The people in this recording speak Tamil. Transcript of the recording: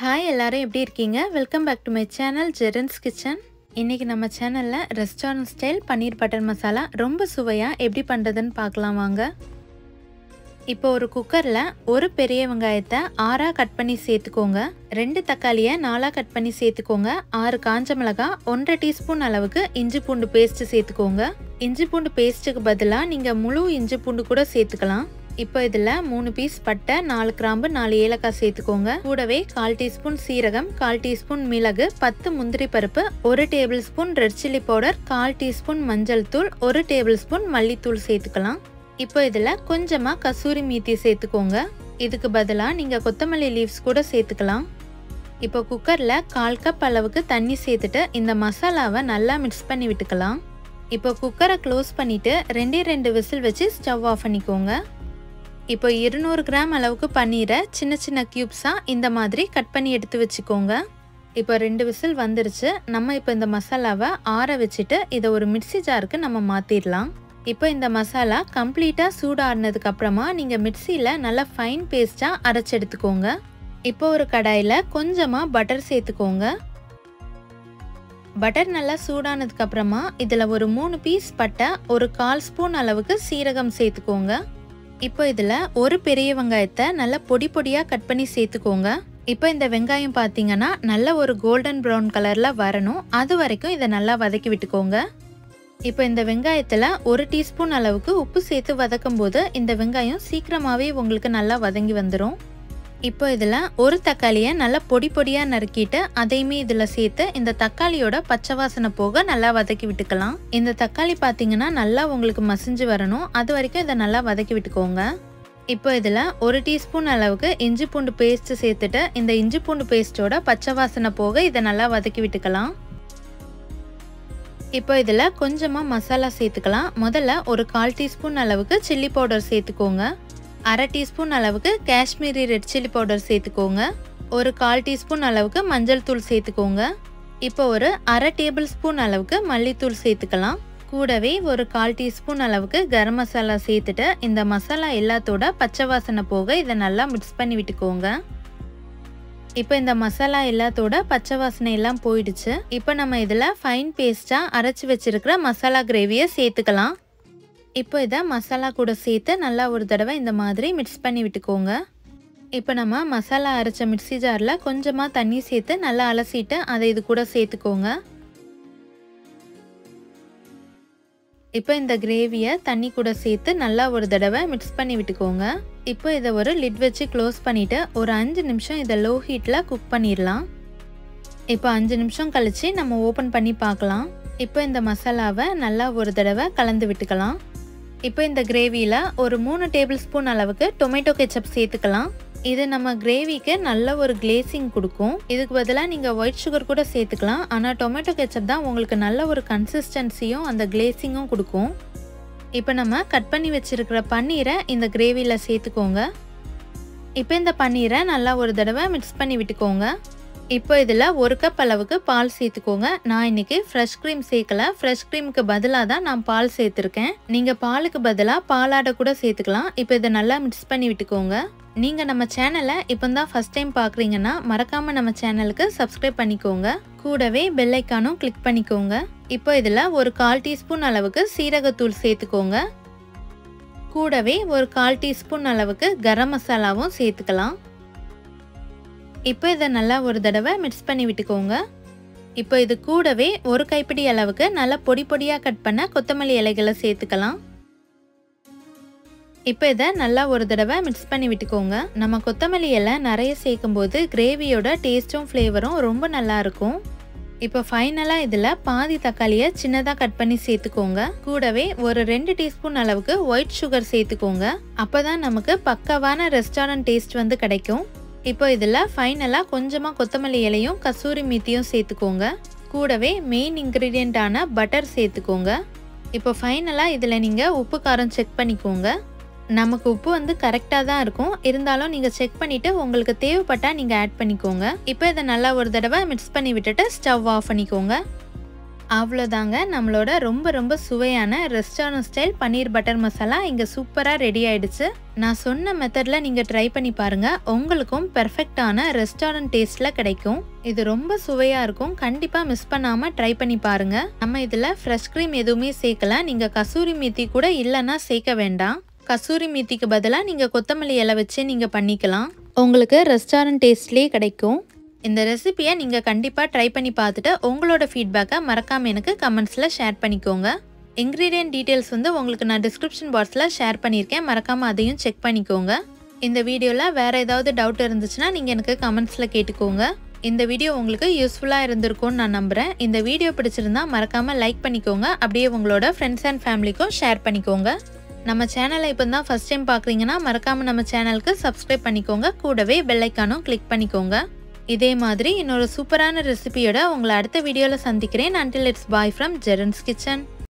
ஹாய் எல்லாரும் எப்படி இருக்கீங்க welcome back to my channel Jeran's kitchen இன்றைக்கி நம்ம சேனலில் restaurant style paneer butter masala ரொம்ப சுவையாக எப்படி பண்ணுறதுன்னு பார்க்கலாம் வாங்க இப்போ ஒரு குக்கரில் ஒரு பெரிய வெங்காயத்தை ஆறாக கட் பண்ணி சேர்த்துக்கோங்க ரெண்டு தக்காளியை நாலாக கட் பண்ணி சேர்த்துக்கோங்க ஆறு காஞ்ச மிளகாய் ஒன்றரை டீஸ்பூன் அளவுக்கு இஞ்சி பூண்டு பேஸ்ட்டு சேர்த்துக்கோங்க இஞ்சி பூண்டு பேஸ்ட்டுக்கு பதிலாக நீங்கள் முழு இஞ்சி பூண்டு கூட சேர்த்துக்கலாம் இப்போ இதில் மூணு பீஸ் பட்டை நாலு கிராம்பு நாலு ஏலக்காய் சேர்த்துக்கோங்க கூடவே கால் டீஸ்பூன் சீரகம் கால் டீஸ்பூன் மிளகு பத்து முந்திரி பருப்பு ஒரு tablespoon red chilli powder கால் டீஸ்பூன் மஞ்சள் தூள் ஒரு டேபிள் ஸ்பூன் மல்லித்தூள் சேர்த்துக்கலாம் இப்போ இதில் கொஞ்சமாக கசூரி மீத்தி சேர்த்துக்கோங்க இதுக்கு பதிலாக நீங்கள் கொத்தமல்லி லீவ்ஸ் கூட சேர்த்துக்கலாம் இப்போ குக்கரில் கால் கப் அளவுக்கு தண்ணி சேர்த்துட்டு இந்த மசாலாவை நல்லா மிக்ஸ் பண்ணி விட்டுக்கலாம் இப்போ குக்கரை க்ளோஸ் பண்ணிவிட்டு ரெண்டே ரெண்டு விசில் வச்சு ஸ்டவ் ஆஃப் பண்ணிக்கோங்க இப்போ இருநூறு கிராம் அளவுக்கு பன்னீரை சின்ன சின்ன க்யூப்ஸாக இந்த மாதிரி கட் பண்ணி எடுத்து வச்சுக்கோங்க இப்போ ரெண்டு விசில் வந்துருச்சு நம்ம இப்போ இந்த மசாலாவை ஆற வச்சுட்டு இதை ஒரு மிக்சி ஜாருக்கு நம்ம மாற்றிடலாம் இப்போ இந்த மசாலா கம்ப்ளீட்டாக சூடாடினதுக்கு அப்புறமா நீங்கள் மிக்சியில் நல்லா ஃபைன் பேஸ்ட்டாக அரைச்சி எடுத்துக்கோங்க இப்போ ஒரு கடாயில் கொஞ்சமாக பட்டர் சேர்த்துக்கோங்க பட்டர் நல்லா சூடானதுக்கு அப்புறமா இதில் ஒரு மூணு பீஸ் பட்டை ஒரு கால் ஸ்பூன் அளவுக்கு சீரகம் சேர்த்துக்கோங்க இப்போ இதில் ஒரு பெரிய வெங்காயத்தை நல்லா பொடி பொடியாக கட் பண்ணி சேர்த்துக்கோங்க இப்போ இந்த வெங்காயம் பார்த்தீங்கன்னா நல்ல ஒரு கோல்டன் ப்ரௌன் கலரில் வரணும் அது வரைக்கும் இதை நல்லா வதக்கி விட்டுக்கோங்க இப்போ இந்த வெங்காயத்தில் ஒரு டீஸ்பூன் அளவுக்கு உப்பு சேர்த்து வதக்கும் போது இந்த வெங்காயம் சீக்கிரமாகவே உங்களுக்கு நல்லா வதங்கி வந்துடும் இப்போ இதில் ஒரு தக்காளியை நல்லா பொடி பொடியாக நறுக்கிட்டு அதையுமே இதில் சேர்த்து இந்த தக்காளியோட பச்சை வாசனை போக நல்லா வதக்கி விட்டுக்கலாம் இந்த தக்காளி பார்த்தீங்கன்னா நல்லா உங்களுக்கு மசிஞ்சு வரணும் அது வரைக்கும் இதை நல்லா வதக்கி விட்டுக்கோங்க இப்போ இதில் ஒரு டீஸ்பூன் அளவுக்கு இஞ்சி பூண்டு பேஸ்ட்டு சேர்த்துட்டு இந்த இஞ்சி பூண்டு பேஸ்ட்டோட பச்சை வாசனை போக இதை நல்லா வதக்கி விட்டுக்கலாம் இப்போ இதில் கொஞ்சமாக மசாலா சேர்த்துக்கலாம் முதல்ல ஒரு கால் டீஸ்பூன் அளவுக்கு சில்லி பவுடர் சேர்த்துக்கோங்க அரை டீஸ்பூன் அளவுக்கு காஷ்மீரி ரெட் சில்லி பவுடர் சேர்த்துக்கோங்க ஒரு கால் டீஸ்பூன் அளவுக்கு மஞ்சள் தூள் சேர்த்துக்கோங்க இப்போ ஒரு அரை டேபிள் ஸ்பூன் அளவுக்கு மல்லித்தூள் சேர்த்துக்கலாம் கூடவே ஒரு கால் டீஸ்பூன் அளவுக்கு கரம் மசாலா சேர்த்துட்டு இந்த மசாலா எல்லாத்தோட பச்சை வாசனை போக இதை நல்லா மிக்ஸ் பண்ணி விட்டுக்கோங்க இப்போ இந்த மசாலா எல்லாத்தோட பச்சை வாசனை எல்லாம் போயிடுச்சு இப்போ நம்ம இதில் ஃபைன் பேஸ்ட்டாக அரைச்சி வச்சிருக்கிற மசாலா கிரேவியை சேர்த்துக்கலாம் இப்போ இதை மசாலா கூட சேர்த்து நல்லா ஒரு தடவை இந்த மாதிரி மிக்ஸ் பண்ணி விட்டுக்கோங்க இப்போ நம்ம மசாலா அரைச்ச மிக்ஸி ஜாரில் கொஞ்சமாக தண்ணி சேர்த்து நல்லா அலசிட்டு அதை இது கூட சேர்த்துக்கோங்க இப்போ இந்த கிரேவியை தண்ணி கூட சேர்த்து நல்லா ஒரு தடவை மிக்ஸ் பண்ணி விட்டுக்கோங்க இப்போ இதை ஒரு லிட் வச்சு க்ளோஸ் பண்ணிவிட்டு ஒரு அஞ்சு நிமிஷம் இதை லோ ஹீட்டில் குக் பண்ணிடலாம் இப்போ அஞ்சு நிமிஷம் கழித்து நம்ம ஓப்பன் பண்ணி பார்க்கலாம் இப்போ இந்த மசாலாவை நல்லா ஒரு தடவை கலந்து விட்டுக்கலாம் இப்போ இந்த கிரேவியில் ஒரு மூணு டேபிள் ஸ்பூன் அளவுக்கு டொமேட்டோ கெச்சப் சேர்த்துக்கலாம் இது நம்ம கிரேவிக்கு நல்ல ஒரு கிளேசிங் கொடுக்கும் இதுக்கு பதிலாக நீங்கள் ஒயிட் சுகர் கூட சேர்த்துக்கலாம் ஆனால் டொமேட்டோ கெச்சப் தான் உங்களுக்கு நல்ல ஒரு கன்சிஸ்டன்சியும் அந்த கிளேசிங்கும் கொடுக்கும் இப்போ நம்ம கட் பண்ணி வச்சுருக்கிற பன்னீரை இந்த கிரேவியில் சேர்த்துக்கோங்க இப்போ இந்த பன்னீரை நல்லா ஒரு தடவை மிக்ஸ் பண்ணி விட்டுக்கோங்க இப்போ இதில் ஒரு கப் அளவுக்கு பால் சேர்த்துக்கோங்க நான் இன்னைக்கு ஃப்ரெஷ் க்ரீம் சேர்க்கல ஃப்ரெஷ் க்ரீமுக்கு பதிலாக தான் நான் பால் சேர்த்துருக்கேன் நீங்கள் பாலுக்கு பதிலாக பாலாடை கூட சேர்த்துக்கலாம் இப்போ இதை நல்லா மிக்ஸ் பண்ணி விட்டுக்கோங்க நீங்கள் நம்ம சேனலை இப்போ தான் ஃபஸ்ட் டைம் பார்க்குறீங்கன்னா மறக்காமல் நம்ம சேனலுக்கு சப்ஸ்கிரைப் பண்ணிக்கோங்க கூடவே பெல்லைக்கானும் கிளிக் பண்ணிக்கோங்க இப்போ இதில் ஒரு கால் டீஸ்பூன் அளவுக்கு சீரகத்தூள் சேர்த்துக்கோங்க கூடவே ஒரு கால் டீஸ்பூன் அளவுக்கு கரம் மசாலாவும் சேர்த்துக்கலாம் இப்போ இதை நல்லா ஒரு தடவை மிக்ஸ் பண்ணி விட்டுக்கோங்க இப்போ இது கூடவே ஒரு கைப்பிடி அளவுக்கு நல்லா பொடி பொடியாக கட் பண்ண கொத்தமல்லி இலைகளை சேர்த்துக்கலாம் இப்போ இதை நல்லா ஒரு தடவை மிக்ஸ் பண்ணி விட்டுக்கோங்க நம்ம கொத்தமல்லி இலை நிறைய சேர்க்கும் போது கிரேவியோட டேஸ்ட்டும் ஃப்ளேவரும் ரொம்ப நல்லா இருக்கும் இப்போ ஃபைனலாக இதில் பாதி தக்காளியை சின்னதாக கட் பண்ணி சேர்த்துக்கோங்க கூடவே ஒரு ரெண்டு டீஸ்பூன் அளவுக்கு ஒயிட் சுகர் சேர்த்துக்கோங்க அப்போ தான் நமக்கு பக்கவான ரெஸ்டாரண்ட் டேஸ்ட் வந்து கிடைக்கும் இப்போ இதில் ஃபைனலாக கொஞ்சமாக கொத்தமல்லி இலையும் கசூரி மீத்தியும் சேர்த்துக்கோங்க கூடவே மெயின் இன்க்ரீடியண்ட்டான பட்டர் சேர்த்துக்கோங்க இப்போ ஃபைனலாக இதில் நீங்கள் உப்பு காரம் செக் பண்ணிக்கோங்க நமக்கு உப்பு வந்து கரெக்டாக தான் இருக்கும் இருந்தாலும் நீங்கள் செக் பண்ணிவிட்டு உங்களுக்கு தேவைப்பட்டால் நீங்கள் ஆட் பண்ணிக்கோங்க இப்போ இதை நல்லா ஒரு தடவை மிக்ஸ் பண்ணி விட்டுட்டு ஸ்டவ் ஆஃப் பண்ணிக்கோங்க அவ்வளோதாங்க நம்மளோட ரொம்ப ரொம்ப சுவையான restaurant style paneer butter masala இங்கே சூப்பராக ரெடி ஆயிடுச்சு நான் சொன்ன மெத்தடில் நீங்கள் ட்ரை பண்ணி பாருங்கள் உங்களுக்கும் பெர்ஃபெக்டான ரெஸ்டாரண்ட் டேஸ்ட்டில் கிடைக்கும் இது ரொம்ப சுவையாக இருக்கும் கண்டிப்பாக மிஸ் பண்ணாமல் ட்ரை பண்ணி பாருங்கள் நம்ம இதில் ஃப்ரெஷ் க்ரீம் எதுவுமே சேர்க்கல நீங்கள் கசூரி மீத்தி கூட இல்லைன்னா சேர்க்க வேண்டாம் கசூரி மீத்திக்கு பதிலாக நீங்கள் கொத்தமல்லி இலை வச்சு நீங்கள் பண்ணிக்கலாம் உங்களுக்கு ரெஸ்டாரண்ட் டேஸ்ட்லேயே கிடைக்கும் இந்த ரெசிபியை நீங்கள் கண்டிப்பாக ட்ரை பண்ணி பார்த்துட்டு உங்களோட ஃபீட்பேக்கை மறக்காமல் எனக்கு கமெண்ட்ஸில் ஷேர் பண்ணிக்கோங்க இன்க்ரீடியன்ட் டீட்டெயில்ஸ் வந்து உங்களுக்கு நான் டிஸ்கிரிப்ஷன் பாக்ஸில் ஷேர் பண்ணியிருக்கேன் மறக்காமல் அதையும் செக் பண்ணிக்கோங்க இந்த வீடியோவில் வேறு ஏதாவது டவுட் இருந்துச்சுன்னா நீங்கள் எனக்கு கமெண்ட்ஸில் கேட்டுக்கோங்க இந்த வீடியோ உங்களுக்கு யூஸ்ஃபுல்லாக இருந்திருக்கும்னு நான் நம்புகிறேன் இந்த வீடியோ பிடிச்சிருந்தா மறக்காமல் லைக் பண்ணிக்கோங்க அப்படியே உங்களோட ஃப்ரெண்ட்ஸ் அண்ட் ஃபேமிலிக்கும் ஷேர் பண்ணிக்கோங்க நம்ம சேனலை இப்போ தான் ஃபஸ்ட் டைம் பார்க்குறீங்கன்னா மறக்காமல் நம்ம சேனலுக்கு சப்ஸ்கிரைப் பண்ணிக்கோங்க கூடவே பெல்லைக்கானும் கிளிக் பண்ணிக்கோங்க இதே மாதிரி இன்னொரு சூப்பரான ரெசிபியோட உங்களை அடுத்த வீடியோவில் சந்திக்கிறேன் until it's bye from Jeran's kitchen